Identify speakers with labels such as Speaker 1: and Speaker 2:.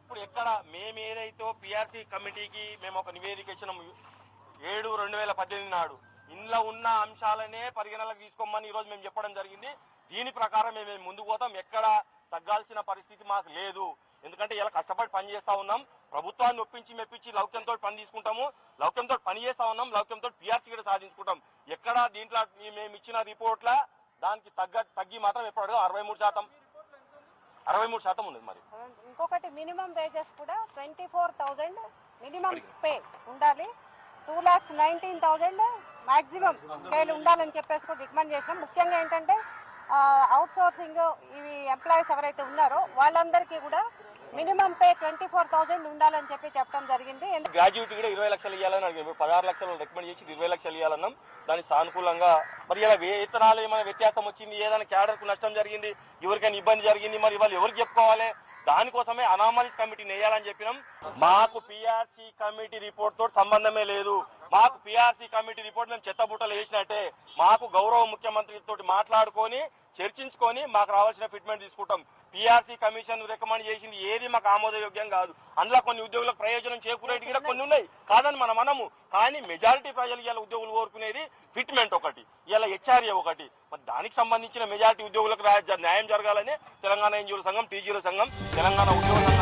Speaker 1: ఇప్పుడు ఎక్కడ మేము ఏదైతే పిఆర్సీ కమిటీకి మేము ఒక నివేదిక ఇచ్చినాము ఏడు రెండు వేల పద్దెనిమిది నాడు ఇంట్లో ఉన్న అంశాలనే పరిగణనలోకి తీసుకోమని ఈరోజు మేము చెప్పడం జరిగింది దీని ప్రకారం మేము ముందుకు పోతాం ఎక్కడ తగ్గాల్సిన పరిస్థితి మాకు లేదు ఎందుకంటే ఇలా కష్టపడి పని చేస్తా ఉన్నాం ప్రభుత్వాన్ని ఒప్పించి మెప్పించి లౌక్యంతో పని తీసుకుంటాము లౌక్యంతో పని చేస్తా ఉన్నాం లౌక్యంతో పిఆర్సీ కూడా సాధించుకుంటాం ఎక్కడ దీంట్లో ఈ మేము ఇచ్చిన రిపోర్ట్ల దానికి తగ్గ తగ్గి మాత్రం ఎప్పుడు అరవై మూడు శాతం అరవై మూడు శాతం ఉన్నది మరి
Speaker 2: ఇంకొకటి మినిమం వేజెస్ కూడా twenty four thousand minimum pay ఉండాలి two lakhs nineteen thousand maximum scale ఉండాలని చెప్పేసి కూడా రికమెండ్ చేసినాం ముఖ్యంగా ఏంటంటే అవుట్ సోర్సింగ్ ఇవి ఎంప్లాయీస్ ఎవరైతే ఉన్నారో వాళ్ళందరికీ కూడా minimum pay twenty four thousand ఉండాలని చెప్పి చెప్పడం జరిగింది ఎందుకంటే
Speaker 1: గ్రాడ్యుయేట్ కూడా ఇరవై లక్షలు ఇవ్వాలని అడిగారు ఇప్పుడు పదహారు లక్షలు రికమెండ్ చేసి ఇరవై లక్షలు ఇవ్వాలన్నాం దానికి సానుకూలంగా మరి ఇలా వేతనాలు ఏమైనా వ్యత్యాసం వచ్చింది ఏదైనా క్యాడర్కు నష్టం జరిగింది ఎవరికైనా ఇబ్బంది జరిగింది మరి వాళ్ళు ఎవరికి చెప్పుకోవాలి దానికోసమే అనామలీస్ కమిటీని వేయాలని చెప్పినాం మాకు పిఆర్సీ కమిటీ రిపోర్ట్ తోటి సంబంధమే లేదు మాకు పిఆర్సీ కమిటీ రిపోర్ట్ మేము చెత్తబుట్టలు వేసినట్టే మాకు గౌరవ ముఖ్యమంత్రి తోటి మాట్లాడుకొని చర్చించుకొని మాకు రావాల్సిన ఫిట్మెంట్ తీసుకుంటాం పిఆర్సీ కమిషన్ రికమెండ్ చేసింది ఏది మాకు ఆమోదయోగ్యం కాదు అందులో కొన్ని ఉద్యోగులకు ప్రయోజనం చేకూరేటి కూడా కొన్ని ఉన్నాయి కాదని మనం మనము కానీ మెజారిటీ ప్రజలు ఇలా ఉద్యోగులు కోరుకునేది ఫిట్మెంట్ ఒకటి ఇలా హెచ్ఆర్ఏ ఒకటి మరి దానికి సంబంధించిన మెజారిటీ ఉద్యోగులకు రా- న్యాయం జరగాలని తెలంగాణ ఎన్జిఓల సంఘం టీజీల సంఘం తెలంగాణ ఉద్యోగుల సంఘం